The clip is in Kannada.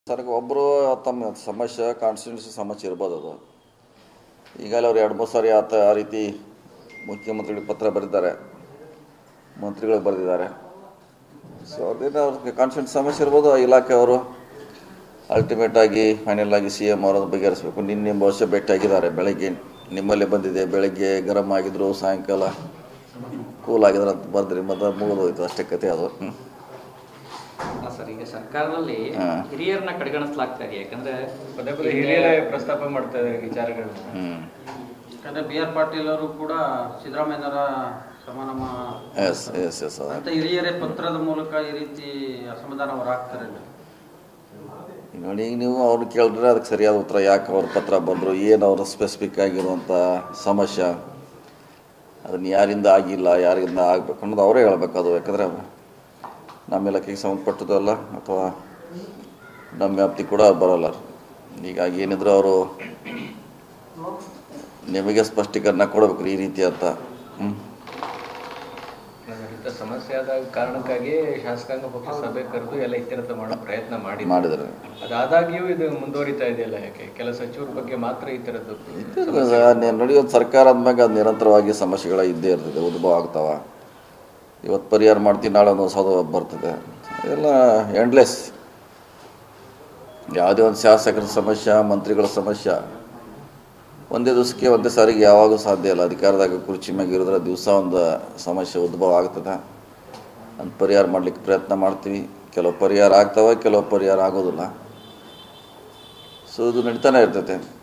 ಸರ್ ಒಬ್ಬರು ತಮ್ಮ ಸಮಸ್ಯೆ ಕಾನ್ಸ್ಟಿಟ್ಯೂನ್ಸಿ ಸಮಸ್ಯೆ ಇರ್ಬೋದು ಅದು ಈಗಾಗಲೇ ಅವ್ರು ಎರಡು ಮೂರು ಸಾರಿ ಆತ ಆ ರೀತಿ ಮುಖ್ಯಮಂತ್ರಿಗಳಿಗೆ ಪತ್ರ ಬರೆದಿದ್ದಾರೆ ಮಂತ್ರಿಗಳಿಗೆ ಬರೆದಿದ್ದಾರೆ ಸೊ ಅದೇನೋ ಅವ್ರಿಗೆ ಕಾನ್ಸ್ಟಿಟ್ಯೂನ್ಸಿ ಸಮಸ್ಯೆ ಇರ್ಬೋದು ಆ ಇಲಾಖೆಯವರು ಅಲ್ಟಿಮೇಟ್ ಆಗಿ ಫೈನಲ್ ಆಗಿ ಸಿ ಎಮ್ ಅವರನ್ನು ಬಗೆಹರಿಸಬೇಕು ನಿನ್ನೆ ಬಹುಶಃ ಭೇಟಿಯಾಗಿದ್ದಾರೆ ಬೆಳಗ್ಗೆ ನಿಮ್ಮಲ್ಲೇ ಬಂದಿದೆ ಬೆಳಗ್ಗೆ ಗರಂ ಆಗಿದ್ರು ಸಾಯಂಕಾಲ ಕೂಲ್ ಆಗಿದ್ರು ಅಂತ ಬಂದ್ರಿ ಮತ್ತೆ ಮುಗಿದೋಯ್ತು ಅಷ್ಟೇ ಕತೆ ಅದು ಹ್ಮ್. ಅಲ್ಲ ಸರ್ ಈಗ ಸರ್ಕಾರದಲ್ಲಿ ಹಾ. ಹಿರಿಯರನ್ನ ಕಡೆಗಣಿಸಲಾಗ್ತಾ ಇದೆ ಯಾಕಂದ್ರೆ ಪದೇ ಪದೇ ಹಿರಿಯರೇ ಪ್ರಸ್ತಾಪ ಮಾಡ್ತಾ ಇದ್ದಾರೆ ವಿಚಾರಗಳನ್ನ ಹ್ಮ್ ಯಾಕಂದ್ರೆ ಬಿ ಆರ್ ಪಾಟೀಲ್ ಅವರು ಕೂಡ ಸಿದ್ದರಾಮಯ್ಯನವರ ಸಮಾನ ಎಸ್ ಎಸ್ ಎಸ್ ಅದ ಅಂತ ಹಿರಿಯರೇ ಪತ್ರದ ಮೂಲಕ ಈ ರೀತಿ ಅಸಮಾಧಾನ ಹೊರಾಗ್ತಾರೆ ನೋಡಿ ಈಗ ನೀವು ಅವ್ರು ಕೇಳಿದ್ರೆ ಅದಕ್ಕೆ ಸರಿಯಾದ ಉತ್ತರ ಯಾಕೆ ಅವ್ರ ಪತ್ರ ಬಂದರು ಏನು ಅವ್ರ ಸ್ಪೆಸಿಫಿಕ್ ಆಗಿರುವಂಥ ಸಮಸ್ಯೆ ಅದನ್ನು ಯಾರಿಂದ ಆಗಿಲ್ಲ ಯಾರಿಂದ ಆಗಬೇಕು ಅನ್ನೋದು ಅವರೇ ಹೇಳ್ಬೇಕು ಅದು ಯಾಕಂದರೆ ನಮ್ಮ ಇಲಾಖೆಗೆ ಸಂಬಂಧಪಟ್ಟದಲ್ಲ ಅಥವಾ ನಮ್ಮ ವ್ಯಾಪ್ತಿ ಕೂಡ ಬರೋಲ್ಲ ಹೀಗಾಗಿ ಏನಿದ್ರು ಅವರು ನಿಮಗೆ ಸ್ಪಷ್ಟೀಕರಣ ಕೊಡಬೇಕು ಈ ರೀತಿ ಅಂತ ಹ್ಞೂ ಇಂಥ ಸಮಸ್ಯೆ ಆದ ಕಾರಣಕ್ಕಾಗಿ ಶಾಸಕಾಂಗ ಪಕ್ಷ ಸಭೆ ಕರೆದು ಎಲ್ಲ ಇತ್ಯರ್ಥ ಮಾಡೋ ಪ್ರಯತ್ನ ಮಾಡಿ ಮಾಡಿದ್ದಾರೆ ಅದಾದಾಗ್ಯೂ ಇದು ಮುಂದುವರಿತಾ ಇದೆಯಲ್ಲ ಯಾಕೆ ಕೆಲ ಸಚಿವರ ಬಗ್ಗೆ ಮಾತ್ರ ಈ ಥರದ್ದು ನೀನು ನೋಡಿ ಒಂದು ಸರ್ಕಾರ ಅಂದ್ಮ್ಯಾಗ ಅದು ನಿರಂತರವಾಗಿ ಸಮಸ್ಯೆಗಳ ಇದ್ದೇ ಇರ್ತದೆ ಉದ್ಭವ ಆಗ್ತಾವ ಇವತ್ತು ಪರಿಹಾರ ಮಾಡ್ತೀವಿ ನಾಳೆ ಒಂದು ಹೊಸ ಬರ್ತದೆ ಎಲ್ಲ ಎಂಡ್ಲೆಸ್ ಯಾವುದೇ ಒಂದು ಶಾಸಕರ ಸಮಸ್ಯೆ ಮಂತ್ರಿಗಳ ಸಮಸ್ಯೆ ಒಂದೇ ದಿವಸಕ್ಕೆ ಒಂದೇ ಸಾರಿಗೆ ಯಾವಾಗೂ ಸಾಧ್ಯ ಇಲ್ಲ ಅಧಿಕಾರದಾಗ ಕುರ್ಚಿ ಮ್ಯಾಗ ಇರೋದ್ರ ದಿವಸ ಒಂದು ಸಮಸ್ಯೆ ಉದ್ಭವ ಆಗ್ತದೆ ಅಂತ ಪರಿಹಾರ ಮಾಡ್ಲಿಕ್ಕೆ ಪ್ರಯತ್ನ ಮಾಡ್ತೀವಿ ಕೆಲವು ಪರಿಹಾರ ಆಗ್ತಾವೆ ಕೆಲವು ಪರಿಹಾರ ಆಗೋದಿಲ್ಲ ಸೊ ಇದು ನಡೀತಾನೆ ಇರ್ತೈತೆ